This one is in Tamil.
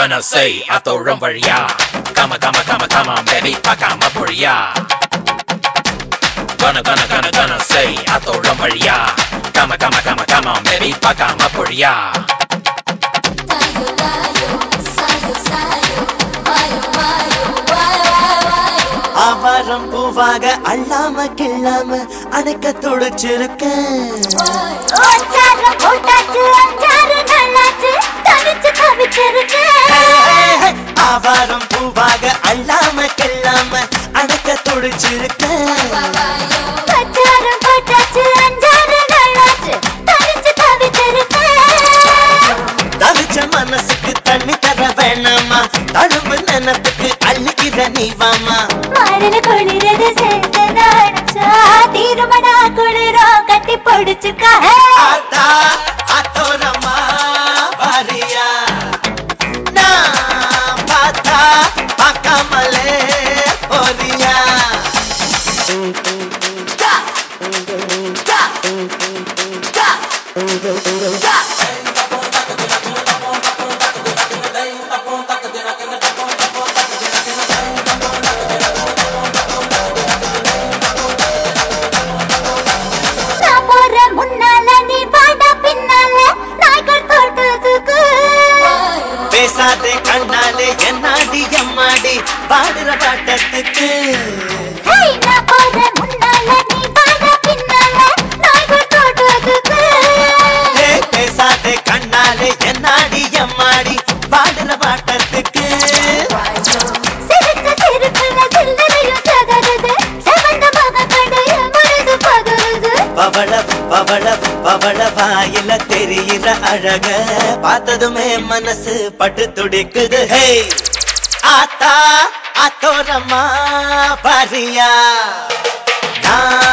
மனசை அத்தோழும் வழியா கம கம கம கம பேபி பார்க்காம பொழியா கன கன கன கன செய் அத்தோழும் வழியா கம கம கம கம பேபி பார்க்காம பொழியா Tayo tayo, sayo sayo, vayo vayo, vayo vayo. ஆவாரம் பூவாக அள்ளாம கிள்ளாம அணைக்க துடிச்சிருக்கேன் ஓச்சாரம் போட்டாச்சு அஞ்சாறு நாளாச்சு தனிச்சு தவிச்சிருக்கேன் ஆவாரம் பூவாக அள்ளாம கிள்ளாம அணைக்க துடிச்சிருக்கேன் பச்சாரம் போட்டாச்சு அஞ்சாறு நாளாச்சு தனிச்சு தவிச்சிருக்கேன் தவிச்ச மனசுக்கு தண்ணி தர வேணாமா தழும்பு நினப்புக்கு அள்ளிக்கிற நீ வாமா மாறில குளிரது சேர்த்து நினைச்சா தீருமடா குளிரும் கட்டி பிடிச்சுக்கா ஆத்தா ஆத்தோரமா பாரியா நான் பார்த்தா பார்க்காமலே போறியா நான் போற முன்னால நீ வாடா பின்னால நாய்கள் தோட்டத்துக்கு பேசாதே கண்ணாலே என்னாடி எம்மாடி பாடுற பாட்டத்துக்கு ஹேய் நான் போற முன்னால நீ வாடா பின்னால நாய்கள் தோட்டத்துக்கு ஏ, பேசாதே கண்ணாலே என்னாடி எம்மாடி பாடுற பாட்டத்துக்கு சிரிச்ச சிரிப்புல சில்லறையும் சதறுது செவந்த முகக்கடைய முழுது பதறுது பவள பவள பவள வாயில தெரியிற அழக பார்த்ததுமே மனசு பட்டு துடிக்குது ஹே ஆத்தா ஆத்தோரமா பாரியா நான்